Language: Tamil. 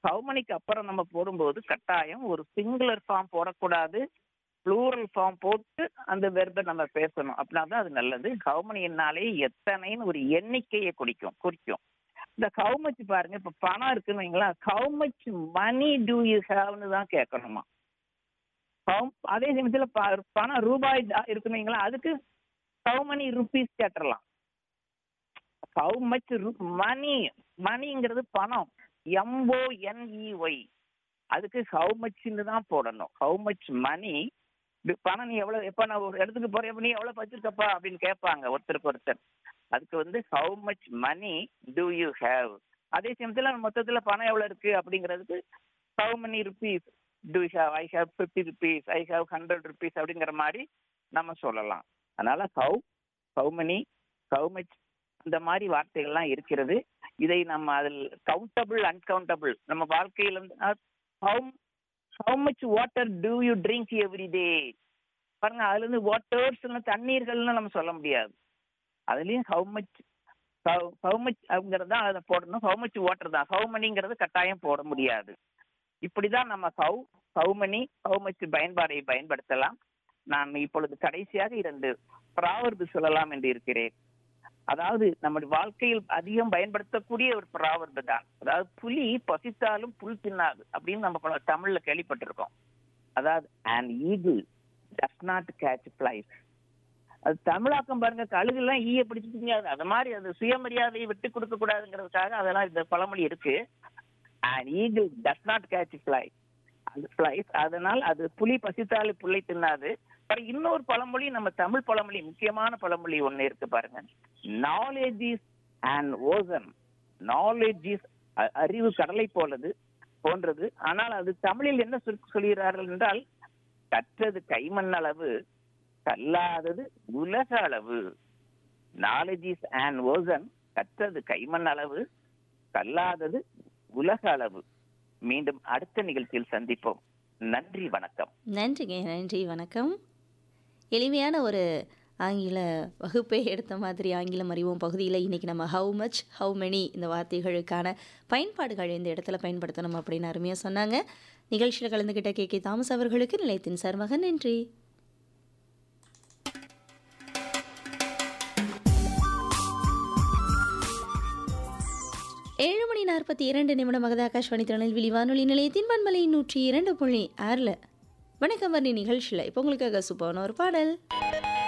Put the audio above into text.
ஹவுமனிக்கு அப்புறம் நம்ம போடும்போது கட்டாயம் ஒரு சிங்குலர் ஃபார்ம் போடக்கூடாது ப்ளூரல் ஃபார்ம் போட்டு அந்த வெர்பை நம்ம பேசணும் அப்படின்னா தான் அது நல்லது ஹவுமனின்னாலே எத்தனைன்னு ஒரு எண்ணிக்கையை குறிக்கும் குறிக்கும் இந்த ஹவு மச் பாருங்க இப்ப பணம் இருக்குன்னு வைங்களா how much money do you ஹேவ்னு தான் கேட்கணுமா How- அதே சமயத்துல ப- பணம் ரூபாய் த- இருக்குன்னு வைங்களா அதுக்கு ஹவு மணி ருபீஸ் கேட்டுறலாம் ஹவு மச் மணி மணிங்கிறது பணம் எம்ஓ என்இஒய் அதுக்கு ஹவு மச்னு தான் போடணும் ஹவு மச் மணி பணம் நீ எவ்வளவு எப்ப நான் ஒரு இடத்துக்கு போறேன் அப்ப நீ எவ்வளவு வச்சிருக்கப்பா அப்படின்னு கேட்பாங்க ஒருத்தருக்கு ஒருத்தர் அதுக்கு வந்து how much money do you have அதே சமயத்துல மொத்தத்துல பணம் எவ்வளவு இருக்கு அப்படிங்கிறதுக்கு how many rupees do have I have fifty rupees I have hundred rupees அப்படிங்கிற மாதிரி நம்ம சொல்லலாம் அதனால how how many how much அந்த மாதிரி வார்த்தைகள்லாம் இருக்கிறது இதை நம்ம அதில் கவுண்டபிள் அன்கவுண்டபிள் நம்ம வாழ்க்கையில how how much water do you drink every day பாருங்க அதுல இருந்து வாட்டர்ஸ் தண்ணீர்கள்னு நம்ம சொல்ல முடியாது அதுலயும் ஹவு மச் ஹவு மச் அப்படிங்கிறது தான் அதை போடணும் ஹவு மச் வாட்டர் தான் ஹவு மணிங்கிறது கட்டாயம் போட முடியாது இப்படிதான் நம்ம how how money how much பயன்பாடை பயன்படுத்தலாம் நான் இப்பொழுது கடைசியாக இரண்டு ப்ராவர்பு சொல்லலாம் என்று இருக்கிறேன் அதாவது நம்முடைய வாழ்க்கையில் அதிகம் பயன்படுத்தக்கூடிய ஒரு ப்ராவர்பு தான் அதாவது புலி பசித்தாலும் புல் தின்னாது அப்படின்னு நம்ம பல- தமிழ்ல கேள்விப்பட்டிருக்கோம் அதாவது an eagle does not catch flies அது தமிழாக்கம் பாருங்க கழுகு எல்லாம் ஈய பிடிச்சு திங்காது அது மாதிரி அது சுயமரியாதையை விட்டு கொடுக்க கூடாதுங்கிறதுக்காக அதெல்லாம் இந்த பழமொழி இருக்கு an eagle does not catch fly அந்த flies அதனால் அது புலி பசித்தாலும் புல்லை தின்னாது அப்புறம் இன்னொரு பழமொழி நம்ம தமிழ் பழமொழி முக்கியமான பழமொழி ஒண்ணு இருக்கு பாருங்க knowledge is and ocean knowledge is அறிவு கடலை போலது போன்றது ஆனால் அது தமிழில் என்ன சொல் சொல்கிறார்கள் என்றால் கற்றது கைமண் அளவு கல்லாதது உலக அளவு நாலேஜ் இஸ் அண்ட் ஓசன் கற்றது கைமண் அளவு கல்லாதது உலக அளவு மீண்டும் அடுத்த நிகழ்ச்சியில் சந்திப்போம் நன்றி வணக்கம் நன்றிங்க நன்றி வணக்கம் எளிமையான ஒரு ஆங்கில வகுப்பை எடுத்த மாதிரி ஆங்கிலம் அறிவோம் பகுதியில் இன்றைக்கி நம்ம ஹவு மச் ஹவு many இந்த வார்த்தைகளுக்கான பயன்பாடுகள் இந்த இடத்துல பயன்படுத்தணும் அப்படின்னு அருமையாக சொன்னாங்க நிகழ்ச்சியில் கலந்துக்கிட்ட கே கே தாமஸ் அவர்களுக்கு நிலையத்தின் சர்மக நன்றி ஏழு மணி நாற்பத்தி இரண்டு நிமிடம் மகத ஆகாஷ்வாணி திருநெல்வேலி வானொலி நிலையத்தின் பண்பலை நூற்றி இரண்டு புள்ளி ஆறில் வணக்கம் வர்ணி நிகழ்ச்சியில் இப்போ உங்களுக்காக சூப்பரான ஒரு பாடல்